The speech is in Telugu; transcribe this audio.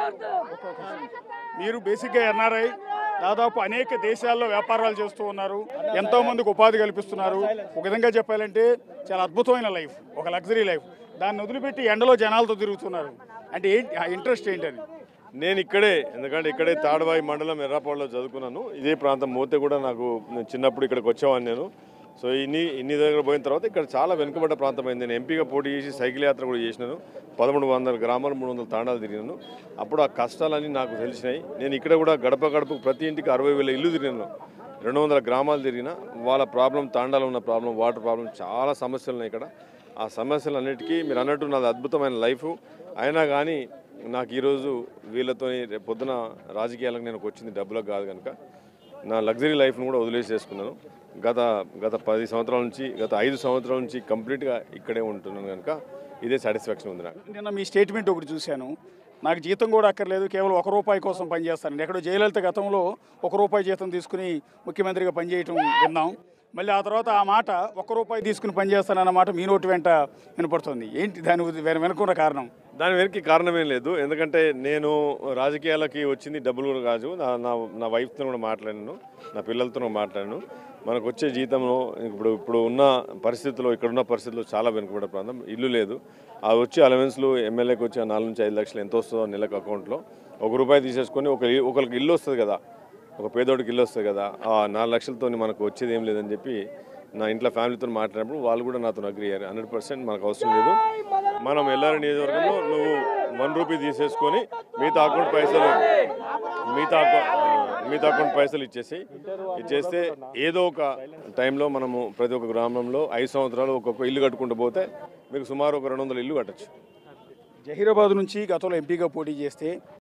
మీరు బేసిక్గా ఎన్ఆర్ఐ దాదాపు అనేక దేశాల్లో వ్యాపారాలు చేస్తూ ఉన్నారు ఎంతో మందికి ఉపాధి కల్పిస్తున్నారు ఒక విధంగా చెప్పాలంటే చాలా అద్భుతమైన లైఫ్ ఒక లగ్జరీ లైఫ్ దాన్ని వదిలిపెట్టి ఎండలో జనాలతో తిరుగుతున్నారు అంటే ఏంటి ఆ ఇంట్రెస్ట్ ఏంటని నేను ఇక్కడే ఎందుకంటే ఇక్కడే తాడవాయి మండలం ఎర్రాపాడులో చదువుకున్నాను ఇదే ప్రాంతం మోతే కూడా నాకు నేను చిన్నప్పుడు ఇక్కడికి వచ్చేవాడిని నేను సో ఇన్ని ఇన్ని దగ్గర పోయిన తర్వాత ఇక్కడ చాలా వెనుకబడ్డ ప్రాంతం అయింది నేను ఎంపీగా పోటీ చేసి సైకిల్ యాత్ర కూడా చేసినాను పదమూడు వందల గ్రామాలు మూడు వందల తాండాలు తిరిగినాను అప్పుడు ఆ కష్టాలన్నీ నాకు తెలిసినాయి నేను ఇక్కడ కూడా గడప గడపకు ప్రతి ఇంటికి అరవై వేల ఇల్లు తిరిగినాను రెండు వందల గ్రామాలు తిరిగిన వాళ్ళ ప్రాబ్లం తాండాలో ఉన్న ప్రాబ్లం వాటర్ ప్రాబ్లం చాలా సమస్యలు ఉన్నాయి ఇక్కడ ఆ సమస్యలన్నిటికీ మీరు అన్నట్టు నాది అద్భుతమైన లైఫ్ అయినా కానీ నాకు ఈరోజు వీళ్ళతో రేపు పొద్దున రాజకీయాలకు నేను వచ్చింది డబ్బులకు కాదు కనుక నా లగ్జరీ లైఫ్ను కూడా వదిలేసేసుకున్నాను గత గత పది సంవత్సరాల నుంచి గత ఐదు సంవత్సరాల నుంచి కంప్లీట్గా ఇక్కడే ఉంటున్నాను కనుక ఇదే సాటిస్ఫాక్షన్ ఉంది నాకు నిన్న మీ స్టేట్మెంట్ ఒకటి చూశాను నాకు జీతం కూడా అక్కర్లేదు కేవలం ఒక రూపాయి కోసం పనిచేస్తాను ఎక్కడో జయలలిత గతంలో ఒక రూపాయి జీతం తీసుకుని ముఖ్యమంత్రిగా పనిచేయటం విన్నాం మళ్ళీ ఆ తర్వాత ఆ మాట ఒక్క రూపాయి తీసుకుని పనిచేస్తానన్న మాట మీ నోటి వెంట వినపడుతుంది ఏంటి దాని వెన- వెనుకున్న కారణం దాని వెనక్కి కారణమేం లేదు ఎందుకంటే నేను రాజకీయాలకి వచ్చింది డబ్బులు కూడా కాదు నా నా నా వైఫ్తో కూడా మాట్లాడాను నా పిల్లలతో కూడా మాట్లాడాను మనకు వచ్చే జీతంలో ఇప్పుడు ఇప్పుడు ఉన్న పరిస్థితుల్లో ఇక్కడ ఉన్న పరిస్థితుల్లో చాలా వెనుకబడే ప్రాంతం ఇల్లు లేదు ఆ వచ్చే అలవెన్స్లు ఎమ్మెల్యేకి వచ్చే నాలుగు నుంచి ఐదు లక్షలు ఎంత వస్తుందో నెలకు అకౌంట్లో ఒక రూపాయి తీసేసుకొని ఒక ఒకరికి ఇల్లు వస్తుంది కదా ఒక పేదోడికి ఇల్లు వస్తుంది కదా ఆ నాలుగు లక్షలతో మనకు వచ్చేది ఏం లేదని చెప్పి నా ఇంట్లో ఫ్యామిలీతో మాట్లాడినప్పుడు వాళ్ళు కూడా నాతో అగ్రి అయ్యారు హండ్రెడ్ పర్సెంట్ మనకు అవసరం లేదు మనం ఎల్లారి నియోజకవర్గంలో నువ్వు వన్ రూపీ తీసేసుకొని మిగతా అకౌంట్ పైసలు మిగతా అకౌంట్ మిగతా అకౌంట్ పైసలు ఇచ్చేసి ఇచ్చేస్తే ఏదో ఒక టైంలో మనము ప్రతి ఒక్క గ్రామంలో ఐదు సంవత్సరాలు ఒక్కొక్క ఇల్లు కట్టుకుంటూ పోతే మీకు సుమారు ఒక రెండు వందల ఇల్లు కట్టచ్చు జహీరాబాద్ నుంచి గతంలో ఎంపీగా పోటీ చేస్తే